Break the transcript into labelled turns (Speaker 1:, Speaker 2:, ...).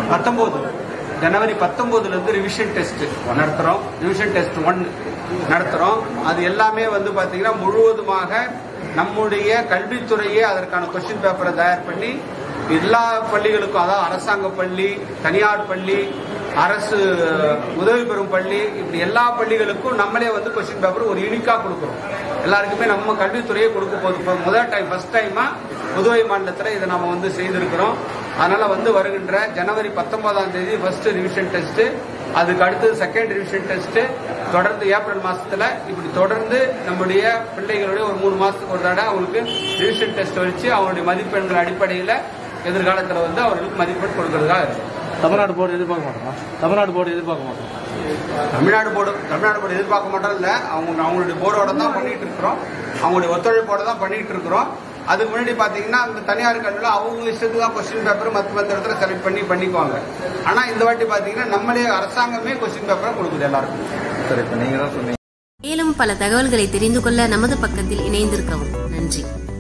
Speaker 1: பத்தொன்பது ஜனவரி பத்தொன்பதுல இருந்து ரிவிஷன் டெஸ்ட் நடத்துறோம் ரிவிஷன் டெஸ்ட் ஒன் நடத்துறோம் அது எல்லாமே வந்து பாத்தீங்கன்னா முழுவதுமாக நம்முடைய கல்வித்துறையே அதற்கான கொஸ்டின் பேப்பரை தயார் பண்ணி எல்லா பள்ளிகளுக்கும் அதாவது அரசாங்க பள்ளி தனியார் பள்ளி அரசு உதவி பெறும் பள்ளி இப்படி எல்லா பள்ளிகளுக்கும் நம்மளே வந்து கொஸ்டின் பேப்பர் ஒரு யூனிக்கா கொடுக்குறோம் எல்லாருக்குமே நம்ம கல்வித்துறையே கொடுக்க போகுது இப்போ முதல் டைம் ஃபர்ஸ்ட் டைமா புதுவை மாநிலத்தில் இதை நம்ம வந்து செய்திருக்கிறோம் அதனால வந்து வருகின்ற ஜனவரி பத்தொன்பதாம் தேதி ஃபர்ஸ்ட் ரிவிஷன் டெஸ்ட் அதுக்கு அடுத்தது செகண்ட் ரிவிஷன் டெஸ்ட் தொடர்ந்து ஏப்ரல் மாசத்துல இப்படி தொடர்ந்து நம்முடைய பிள்ளைகளுடைய ஒரு மூணு மாசத்துக்கு ஒரு தடவை அவங்களுக்கு ரிவிஷன் டெஸ்ட் வச்சு அவங்களுடைய மதிப்பெண்கள் அடிப்படையில் எதிர்காலத்தில் வந்து அவர்களுக்கு மதிப்பெண் கொடுக்கறதா இருக்கும்
Speaker 2: தமிழ்நாடு போர்டு எதிர்பார்க்க மாட்டோமா தமிழ்நாடு போர்டு எதிர்பார்க்க மாட்டோம்
Speaker 1: தமிழ்நாடு போர்டு தமிழ்நாடு போர்டு எதிர்பார்க்க மாட்டோம் இல்ல அவங்க அவங்களுடைய போர்டோட தான் பண்ணிட்டு இருக்கிறோம் அவங்களுடைய ஒத்துழைப்போட தான் பண்ணிட்டு இருக்கிறோம் அதுக்கு முன்னாடி பாத்தீங்கன்னா அந்த தனியார் கல்வியில அவங்க இஷ்டத்துக்கு தான் கொஸ்டின் பேப்பர் மத்த மத்த இடத்துல செலக்ட் பண்ணி பண்ணிக்குவாங்க ஆனா இந்த வாட்டி பாத்தீங்கன்னா நம்மளே அரசாங்கமே கொஸ்டின் பேப்பரை கொடுக்குது எல்லாருக்கும்
Speaker 3: சரி இப்போ நீங்கள் தான் சொன்னீங்க
Speaker 4: மேலும் பல தகவல்களை தெரிந்து கொள்ள நமது பக்கத்தில் இணைந்திருக்கவும் நன்றி